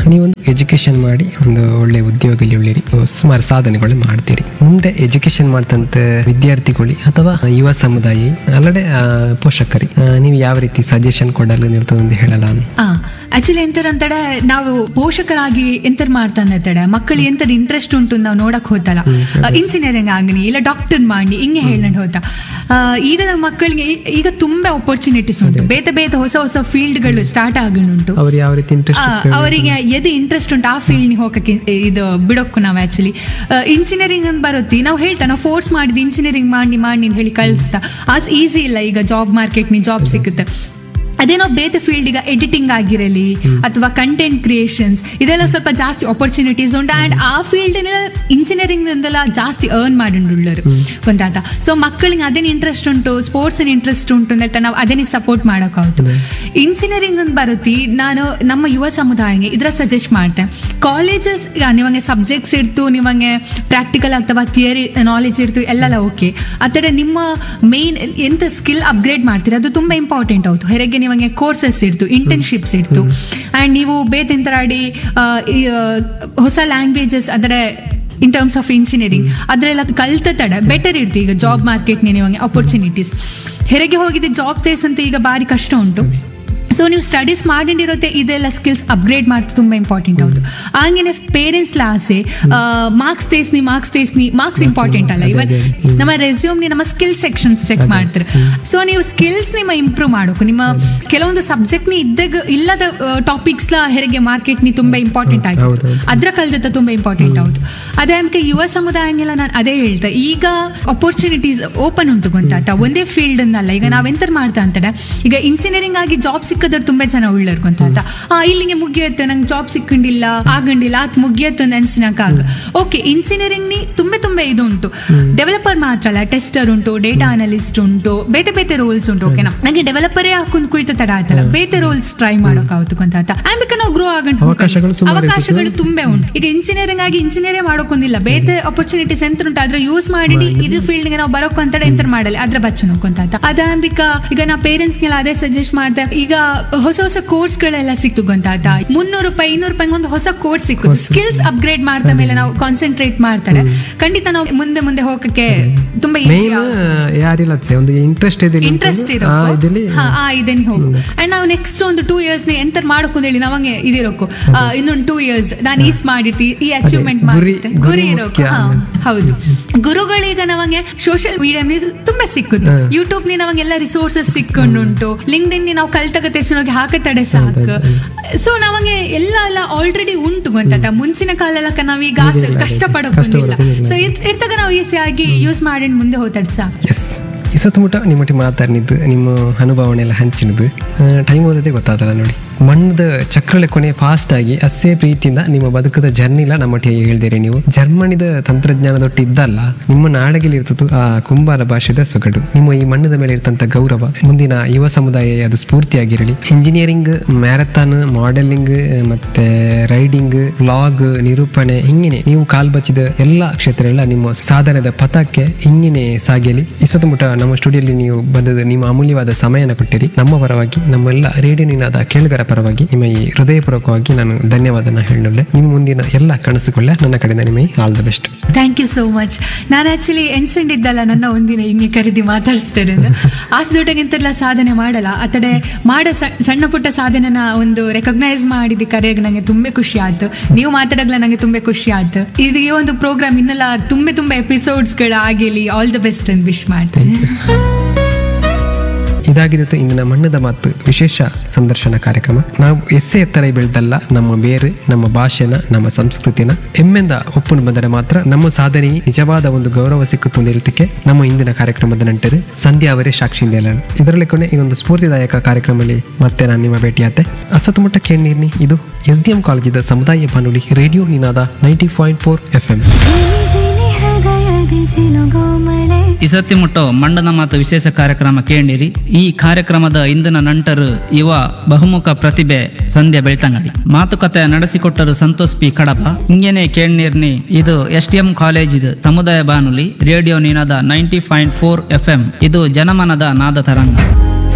ನೀವೊಂದು ಎಜುಕೇಶನ್ ಮಾಡಿ ಒಂದು ಒಳ್ಳೆ ಉದ್ಯೋಗದಲ್ಲಿ ಉಳ್ಳಿರಿ ಸುಮಾರು ಸಾಧನೆಗಳು ಮಾಡ್ತೀರಿ ಮುಂದೆ ಎಜುಕೇಶನ್ ಮಾಡ್ತಂತ ವಿದ್ಯಾರ್ಥಿಗಳು ಅಥವಾ ಯುವ ಸಮುದಾಯ ಅಲ್ಲದೆ ಆ, ಪೋಷಕರಿ ಆ, ನೀವು ಯಾವ ರೀತಿ ಸಜೆಷನ್ ಕೊಡಲು ನಿರ್ತದೆ ಅಂತ ಹೇಳಲ್ಲ ಆಕ್ಚುಲಿ ಎಂತರಂತಡೆ ನಾವು ಪೋಷಕರಾಗಿ ಎಂತರ್ ಮಾಡ್ತಾನೆ ಮಕ್ಕಳು ಎಂತರ್ ಇಂಟ್ರೆಸ್ಟ್ ಉಂಟು ನಾವು ನೋಡಕ್ ಹೋತಲ್ಲ ಇಂಜಿನಿಯರಿಂಗ್ ಆಗನಿ ಇಲ್ಲ ಡಾಕ್ಟರ್ ಮಾಡಿ ಹಿಂಗೆ ಹೇಳಂಡ್ ಹೋತ ಆ, ಈಗ ನಮ್ಮ ಮಕ್ಕಳಿಗೆ ಈ- ಈಗ ತುಂಬಾ ಅಪರ್ಚುನಿಟೀಸ್ ಉಂಟು ಬೇತೆ ಬೇತೆ ಹೊಸ ಹೊಸ ಫೀಲ್ಡ್ಗಳು ಸ್ಟಾರ್ಟ್ ಆಗಣುಂಟು ಅವ್ರು ಯಾವ ರೀತಿ ಆ, ಇಂಟ್ರೆಸ್ಟ್ ಅವರಿಗೆ ಎದು ಇಂಟ್ರೆಸ್ಟ್ ಉಂಟು ಆ ಫೀಲ್ಡ್ ಹೋಗಕ್ಕೆ ಇದು ಬಿಡೋಕು ನಾವು ಆಕ್ಚುಲಿ ಇಂಜಿನಿಯರಿಂಗ್ ಅಂತ ಬರುತ್ತೆ ನಾವು ಹೇಳ್ತಾ ನಾವು ಫೋರ್ಸ್ ಮಾಡಿದ್ ಇಂಜಿನಿಯರಿಂಗ್ ಮಾಡಿ ಮಾಡಿ ಅಂತ ಹೇಳಿ ಕಳಿಸ್ತಾ ಆಸ್ ಈಸಿ ಇಲ್ಲ ಈಗ ಜಾಬ್ ಮಾರ್ಕೆಟ್ ನಿ ಜಾಬ್ ಸಿಗುತ್ತೆ ಅದೇ ನಾವು ಬೇರೆ ಫೀಲ್ಡ್ ಈಗ ಎಡಿಟಿಂಗ್ ಆಗಿರಲಿ ಅಥವಾ ಕಂಟೆಂಟ್ ಕ್ರಿಯೇಷನ್ಸ್ ಇದೆಲ್ಲ ಸ್ವಲ್ಪ ಜಾಸ್ತಿ ಆಪರ್ಚುನಿಟೀಸ್ ಉಂಟು ಅಂಡ್ ಆ ಫೀಲ್ಡ್ ಇಂಜಿನಿಯರಿಂಗ್ ಇಂದೆಲ್ಲ ಜಾಸ್ತಿ ಅರ್ನ್ ಮಾಡಿಂಡುಳ್ಳರು ಗೊತ್ತಾತ ಸೊ ಮಕ್ಕಳಿಗೆ ಅದೇನು ಇಂಟ್ರೆಸ್ಟ್ ಉಂಟು ಸ್ಪೋರ್ಟ್ಸ್ ಇಂಟ್ರೆಸ್ಟ್ ಉಂಟು ಅಂತ ನಾವು ಅದನ್ನೇ ಸಪೋರ್ಟ್ ಮಾಡೋಕ್ಕಾಗುತ್ತೆ ಇಂಜಿನಿಯರಿಂಗ್ ಅಂತ ಬರುತ್ತಿ ನಾನು ನಮ್ಮ ಯುವ ಸಮುದಾಯಕ್ಕೆ ಇದ್ರ ಸಜೆಸ್ಟ್ ಮಾಡ್ತೇನೆ ಕಾಲೇಜಸ್ ನಿಮಗೆ ಸಬ್ಜೆಕ್ಟ್ಸ್ ಇರ್ತು ನಿಮಗೆ ಪ್ರಾಕ್ಟಿಕಲ್ ಅಥವಾ ಥಿಯರಿ ನಾಲೆಜ್ ಇರ್ತು ಎಲ್ಲೆಲ್ಲ ಓಕೆ ಆತಡೆ ನಿಮ್ಮ ಮೇನ್ ಎಂತ ಸ್ಕಿಲ್ ಅಪ್ಗ್ರೇಡ್ ಮಾಡ್ತೀರಿ ಅದು ತುಂಬಾ ಇಂಪಾರ್ಟೆಂಟ್ ಆಯ್ತು ಹೊರಗೆ ನಿಮಗೆ ಕೋರ್ಸಸ್ ಇರ್ತು ಇಂಟರ್ನ್ಶಿಪ್ಸ್ ಇರ್ತು ಅಂಡ್ ನೀವು ಬೇತೆಂತರಾಡಿ ಆ, ಈ, ಆ, ಹೊಸ ಲ್ಯಾಂಗ್ವೇಜಸ್ ಅದರ ಇನ್ ಟರ್ಮ್ಸ್ ಆಫ್ ಇಂಜಿನಿಯರಿಂಗ್ ಅದರೆಲ್ಲ ಕಲ್ತ ತಡ ಬೆಟರ್ ಇರ್ತು ಈಗ ಜಾಬ್ ಮಾರ್ಕೆಟ್ ನಿಮಗೆ ಅಪರ್ಚುನಿಟೀಸ್ ಹೆರಿಗೆ ಹೋಗಿದ್ದೆ ಜಾಬ್ ತೇಸ್ ಅಂತ ಈಗ ಬಾರಿ ಕಷ್ಟ ಉಂಟು ಸೊ ನೀವು ಸ್ಟಡೀಸ್ ಮಾಡಿರೋತ್ತೆ ಇದೆಲ್ಲ ಸ್ಕಿಲ್ಸ್ ಅಪ್ಗ್ರೇಡ್ ಮಾಡ್ತಾ ತುಂಬಾ ಇಂಪಾರ್ಟೆಂಟ್ ಹೌದು ಹಂಗೇನೆ ಪೇರೆಂಟ್ಸ್ ಆಸೆ ಮಾರ್ಕ್ಸ್ ತೇಸ್ನಿ ಮಾರ್ಕ್ಸ್ ತೇಸ್ನಿ ಮಾರ್ಕ್ಸ್ ಇಂಪಾರ್ಟೆಂಟ್ ಅಲ್ಲ ಇವತ್ತು ನಮ್ಮ ರೆಸ್ಯೂಮ್ ನಮ್ಮ ಸ್ಕಿಲ್ ಸೆಕ್ಷನ್ಸ್ ಚೆಕ್ ಮಾಡ್ತಾರೆ ಸೊ ನೀವು ಸ್ಕಿಲ್ಸ್ ನಿಮ್ಮ ಇಂಪ್ರೂವ್ ಮಾಡೋಕು ನಿಮ್ಮ ಕೆಲವೊಂದು ಸಬ್ಜೆಕ್ಟ್ ನಿ ಇದ್ದಾಗ ಇಲ್ಲದ ಟಾಪಿಕ್ಸ್ ಲ ಹೆರಿಗೆ ಮಾರ್ಕೆಟ್ ನಿ ತುಂಬಾ ಇಂಪಾರ್ಟೆಂಟ್ ಆಗಿದೆ ಹೌದು, ಹೌದು. ಅದ್ರ ಕಲ್ದತ್ತ ತುಂಬಾ ಇಂಪಾರ್ಟೆಂಟ್ ಹೌದು ಅದೇ ಅದಕ್ಕೆ ಯುವ ಸಮುದಾಯನೆಲ್ಲ ನಾನು ಅದೇ ಹೇಳ್ತೆ ಈಗ ಅಪರ್ಚುನಿಟೀಸ್ ಓಪನ್ ಉಂಟು ಗೊತ್ತಾತ ಒಂದೇ ಫೀಲ್ಡ್ ಅನ್ನಲ್ಲ ಈಗ ನಾವೆಂತ ಮಾಡ್ತಾ ಅಂತಾರೆ ಈಗ ಇಂಜಿನಿಯರಿಂಗ್ ಆಗಿ ಜಾಬ್ ಸಿಕ್ಕದ್ರು ತುಂಬಾ ಜನ ಉಳ್ಳರ್ ಗೊತ್ತಾತ ಆ ಇಲ್ಲಿಗೆ ಮುಗಿಯತ್ತೆ ನಂಗೆ ಜಾಬ್ ಸಿಕ್ಕಂಡಿಲ್ಲ ಆಗಂಡಿಲ್ಲ ಅತ್ ಮುಗಿಯತ್ತೆ ನೆನ್ಸಿನಕ್ಕಾಗ ಓಕೆ ಇಂಜಿನಿಯರಿಂಗ್ ನಿ ತುಂಬಾ ತುಂಬಾ ಇದು ಉಂಟು ಡೆವಲಪರ್ ಮಾತ್ರ ಅಲ್ಲ ಟೆಸ್ಟರ್ ಉಂಟು ಡೇಟಾ ಅನಲಿಸ್ಟ್ ಉಂಟು ಬೇತೆ ಬೇತೆ ರೋಲ್ಸ್ ಉಂಟು ಓಕೆನಾ ನಂಗೆ ಡೆವಲಪರೇ ಹಾಕೊಂಡ್ ಕುಳಿತ ತಡ ಆಯ್ತಲ್ಲ ಬೇತೆ ರೋಲ್ಸ್ ಟ್ರೈ ಮಾಡೋಕ್ಕಾಗುತ್ತೆ ಗೊತ್ತಾತ ಆಮೇಲೆ ನಾವು ಗ್ರೋ ಆಗಂಟು ಅವಕಾಶಗಳು ಸುಮಾರು ಇರ್ತದೆ. ಅವಕಾಶಗಳು ತುಂಬಾ ಉಂಟು ಈಗ ಇಂಜಿನಿಯರಿಂಗ್ ಆಗಿ ಇಂಜಿನಿಯರೇ ಮಾಡೋಕೊಂದಿಲ್ಲ ಬೇರೆ ಅಪರ್ಚುನಿಟೀಸ್ ಎಂತ ಉಂಟು ಅದ್ರ ಯೂಸ್ ಮಾಡಿ ಇದು ಫೀಲ್ಡ್ ಗೆ ನಾವು ಬರೋಕ್ ಅಂತ ಎಂತ ಮಾಡಲ್ಲ ಅದ್ರ ಬಚ್ಚ ನೋಡ್ಕೊಂತ ಅದಾಂಬಿಕ ಈಗ ನಾ ಪೇರೆಂಟ್ಸ್ ಗೆಲ್ಲ ಅದೇ ಸಜೆಸ್ಟ್ ಮಾಡ್ದೆ ಈಗ ಹೊಸ ಹೊಸ ಕೋರ್ಸ್ ಗಳೆಲ್ಲ ಸಿಕ್ತು ಗೊತ್ತಾತ ಮುನ್ನೂರು ರೂಪಾಯಿ ಇನ್ನೂರು ರೂಪಾಯಿ ಒಂದು ಹೊಸ ಕೋರ್ಸ್ ಸಿಕ್ಕು ಸ್ಕಿಲ್ಸ್ ಅಪ್ಗ್ರೇಡ್ ಮಾಡ್ತಾ ಮೇಲೆ ನಾವು ಕಾನ್ಸಂಟ್ರೇಟ್ ಮಾಡ್ತಾರೆ ಖಂಡಿತ ನಾವು ಮುಂದೆ ಮುಂದೆ ಹೋಗಕ್ಕೆ ತುಂಬಾ ಈಸಿ ಮೇನ್ ಯಾರಿಲ್ಲ ಅದ್ಸೆ, ಒಂದು ಇಂಟ್ರೆಸ್ಟ್ ಇದೆ ಇಂಟ್ರೆಸ್ಟ್ ಇರೋ ಆ ಇದಲ್ಲಿ ಹಾ ಆ ಇದನ್ನ ಹೋಗು ಅಂಡ್ ನಾವು ನೆಕ್ಸ್ಟ್ ಒಂದು ಟೂ ಇಯರ್ಸ್ ಎಂತ ಮಾಡಬೇಕು ಹೇಳಿ ನಾವಂಗೆ ಇದಿರೋಕು ಆ, ಇನ್ನೊಂದು ಟೂ ಇಯರ್ಸ್ ನಾನು ಈಸ್ ಮಾಡಿರ್ತಿ ಈ ಅಚೀವ್ಮೆಂಟ್ ಗುರಿ- ಮಾಡಿರ್ತೆ ಗುರಿ ಗುರಿ ಇರೋಕು ಮುಖ್ಯ. ಹಾ, ಹೌದು ಗುರುಗಳೀಗ ನಮಗೆ ಸೋಷಿಯಲ್ ಮೀಡಿಯಾ ತುಂಬಾ ಸಿಕ್ಕುದು ಹಾ. ಯೂಟ್ಯೂಬ್ ನಿ ನಮಗೆಲ್ಲ ರಿಸೋರ್ಸಸ್ ಸಿಕ್ಕೊಂಡುಂಟು ಲಿಂಕ್ಡ್ ಇನ್ ನಾವು ಕಲ್ತಗ ತೆಸ್ನೋಗಿ ಹಾಕತಡೆ ಸಾಕು ಸೊ ನಮಗೆ ಎಲ್ಲ ಎಲ್ಲ ಆಲ್ರೆಡಿ ಉಂಟು ಗೊತ್ತಾತ ಮುಂಚಿನ ಕಾಲಕ್ಕ ನಾವೀಗ ಆಸೆ ಇದಿಲ್ಲ, ಕಷ್ಟ ಕಷ್ಟ ಪಡೋದಿಲ್ಲ ಪಡೋದಿಲ್ಲ. ಸೊ ಇರ್ತಾಗ ನಾವು ಈಸಿಯಾಗಿ ಯೂಸ್ ಮಾಡಿ ಮುಂದೆ ಹೋತಾಡ್ ಸಾಕು ಎಸ್ ಈ ಸುತ್ತಮುತ್ತ ನಿಮ್ಮೊಟ್ಟಿ ಮಾತಾಡಿದ್ದು ನಿಮ್ಮ ಅನುಭವನೆ ಎಲ್ಲ ಹಂಚಿನದು ಟೈಮ್ ಓದೋದೇ ಗೊತ್ತಾದಲ್ಲ ನೋಡಿ ಮಣ್ಣದ ಚಕ್ರಳೆ ಕೊನೆ ಫಾಸ್ಟ್ ಆಗಿ ಅಷ್ಟೇ ಪ್ರೀತಿಯಿಂದ ನಿಮ್ಮ ಬದುಕದ ಜರ್ನಿಲ ನಮ್ಮೊಟ್ಟಿಗೆ ಹೇಳ್ದಿರಿ ನೀವು ಜರ್ಮನಿದ ತಂತ್ರಜ್ಞಾನದೊಟ್ಟು ಇದ್ದಲ್ಲ ನಿಮ್ಮ ನಾಡಗಿಲಿ ಇರ್ತದ್ದು ಆ ಕುಂಬಾರ ಭಾಷೆದ ಸೊಗಡು ನಿಮ್ಮ ಈ ಮಣ್ಣದ ಮೇಲೆ ಇರ್ತಂತ ಗೌರವ ಮುಂದಿನ ಯುವ ಸಮುದಾಯ ಅದು ಸ್ಫೂರ್ತಿಯಾಗಿರಲಿ ಇಂಜಿನಿಯರಿಂಗ್ ಮ್ಯಾರಥಾನ್ ಮಾಡೆಲಿಂಗ್ ಮತ್ತೆ ರೈಡಿಂಗ್ ವ್ಲಾಗ್ ನಿರೂಪಣೆ ಹಿಂಗಿನೇ ನೀವು ಕಾಲ್ ಬಚ್ಚಿದ ಎಲ್ಲ ಕ್ಷೇತ್ರಗಳ ನಿಮ್ಮ ಸಾಧನದ ಪಥಕ್ಕೆ ಹಿಂಗಿನೇ ಸಾಗಿಯಲಿ ಈ ಸುತ್ತಮುತ್ತ ನಮ್ಮ ಸ್ಟುಡಿಯೋಲಿ ನೀವು ಬಂದದ ನಿಮ್ಮ ಅಮೂಲ್ಯವಾದ ಸಮಯನ ಕೊಟ್ಟಿರಿ ನಮ್ಮ ಪರವಾಗಿ ನಮ್ಮೆಲ್ಲ ರೇಡಿಯೋ ನಿನಾದ ಕೇಳುಗರ ಪರವಾಗಿ ನಿಮ್ಮ ಈ ಹೃದಯಪೂರ್ವಕವಾಗಿ ನಾನು ಧನ್ಯವಾದನ ಹೇಳಲೆ ನಿಮ್ಮ ಮುಂದಿನ ಎಲ್ಲ ಕನಸುಗಳೇ ನನ್ನ ಕಡೆಯಿಂದ ನಿಮಗೆ all the best thank you so much ನಾನು ಆಕ್ಚುಲಿ ಎನ್ಸಂಡಿದ್ದಲ್ಲ ನನ್ನ ಒಂದಿನ ಹಿಂಗೆ ಕರೆದಿ ಮಾತಾಡಿಸ್ತೇನೆ ಅಷ್ಟು ದೊಡ್ಡಗಿಂತೆಲ್ಲ ಸಾಧನೆ ಮಾಡಲ್ಲ ಆತಡೆ ಮಾಡೋ ಸ- ಸಣ್ಣ ಪುಟ್ಟ ಸಾಧನೆನ ಒಂದು ರೆಕಗ್ನೈಸ್ ಮಾಡಿದ ಕರೆಗೆ ನಂಗೆ ತುಂಬಾ ಖುಷಿ ಆಯ್ತು ನೀವು ಮಾತಾಡಗ್ಲ ನಂಗೆ ತುಂಬಾ ಖುಷಿ ಆಯ್ತು ಇದು ಈ ಒಂದು ಪ್ರೋಗ್ರಾಮ್ ಇನ್ನೆಲ್ಲ ತುಂಬಾ ತುಂಬಾ ಎಪಿಸೋಡ್ಸ್ಗಳು ಆಗಿಲಿ ಆಲ್ ದ ಬೆಸ್ಟ್ ಅಂತ ವಿಶ್ ಮಾಡ್ತೇನೆ ಇದಾಗಿದ್ದು ಇಂದಿನ ಮಣ್ಣದ ಮಾತು ವಿಶೇಷ ಸಂದರ್ಶನ ಕಾರ್ಯಕ್ರಮ ನಾವು ಎಸ್ಸೆ ಎತ್ತರ ಬೆಳೆದಲ್ಲ ನಮ್ಮ ಬೇರೆ ನಮ್ಮ ಭಾಷೆನ ನಮ್ಮ ಸಂಸ್ಕೃತಿನ ಹೆಮ್ಮೆಂದ ಒಪ್ಪುನು ಬಂದರೆ ಮಾತ್ರ ನಮ್ಮ ಸಾಧನೆ ನಿಜವಾದ ಒಂದು ಗೌರವ ಸಿಕ್ಕುತ್ತೊಂದಿರಲಿಕ್ಕೆ ನಮ್ಮ ಇಂದಿನ ಕಾರ್ಯಕ್ರಮದ ನಂಟರು ಸಂಧ್ಯಾ ಅವರೇ ಸಾಕ್ಷಿಯಿಂದ ಹೇಳೋಣ ಇದರಲ್ಲಿ ಕೊನೆ ಇನ್ನೊಂದು ಸ್ಫೂರ್ತಿದಾಯಕ ಕಾರ್ಯಕ್ರಮದಲ್ಲಿ ಮತ್ತೆ ನಾನು ನಿಮ್ಮ ಭೇಟಿಯಾತೆ ಅಸತುಮುಟ್ಟ ಕೇಳಿರ್ನಿ ಇದು ಎಸ್ ಡಿ ಎಂ ಕಾಲೇಜಿದ ಸಮುದಾಯ ಬಾನುಲಿ radio Ninada ninety point four F M ಜಿನಿ ಹೃದಯ ಬಿಜಿಲು ಗೋಮಳೆ ಇಸತ್ತಿ ಮುಟ್ಟೋ ಮಂಡನ ಮಾತು ವಿಶೇಷ ಕಾರ್ಯಕ್ರಮ ಕೇಳಿರಿ ಈ ಕಾರ್ಯಕ್ರಮದ ಇಂದಿನ ನಂಟರು ಯುವ ಬಹುಮುಖ ಪ್ರತಿಭೆ ಸಂಧ್ಯಾ ಬೆಳ್ತಂಗಡಿ ಮಾತುಕತೆ ನಡೆಸಿಕೊಟ್ಟರು ಸಂತೋಷ್ ಪಿ ಕಡಬ ಹಿಂಗೇನೆ ಕೇಳ್ನೀರ್ನಿ ಇದು ಎಸ್ ಟಿ ಎಂ ಕಾಲೇಜ್ ಇದು ಸಮುದಾಯ ಬಾನುಲಿ radio Ninada ninety point four F M ಇದು ಜನಮನದ ನಾದ ತರಂಗ